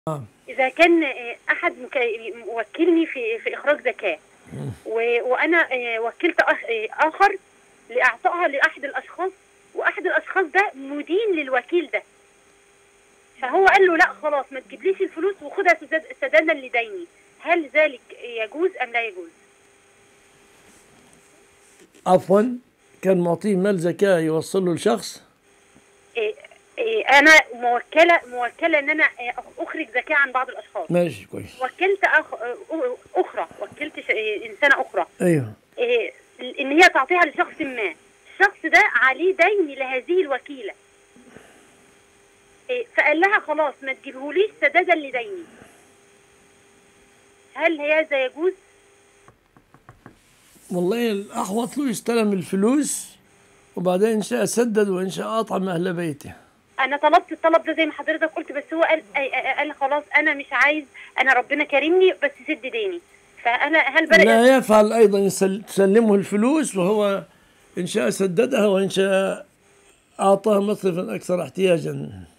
آه. اذا كان آه، احد مك- موكلني في في اخراج زكاه و- وانا آه، وكلت أخ- آه، اخر لاعطائها لاحد الاشخاص واحد الاشخاص ده مدين للوكيل ده فهو قال له لا خلاص ما تجيبليش الفلوس وخدها سداد- سدادا لديني هل ذلك يجوز ام لا يجوز عفوا كان معطيه مال زكاة يوصل له لشخص إيه إيه انا موكله موكله ان انا إيه، اخرج زكاه عن بعض الاشخاص ماشي كويس وكلت أخ... أه- اخرى وكلت ش... إيه، انسانه اخرى ايوه إيه ان هي تعطيها لشخص ما الشخص ده عليه دين لهذه الوكيله إيه فقال لها خلاص ما تجيبهوليش سدادا لديني هل هذا يجوز والله الأحوط له يستلم الفلوس وبعدين إن شاء سدد وإن شاء أطعم أهل بيته انا طلبت الطلب ده زي ما حضرتك قلت بس هو قال أي- أي- قال خلاص انا مش عايز انا ربنا كرمني بس سد ديني فانا هل بقى لا يفعل أيضا يسل- تسلمه الفلوس وهو إن شاء سددها وإن شاء أعطاه مصرفا أكثر احتياجا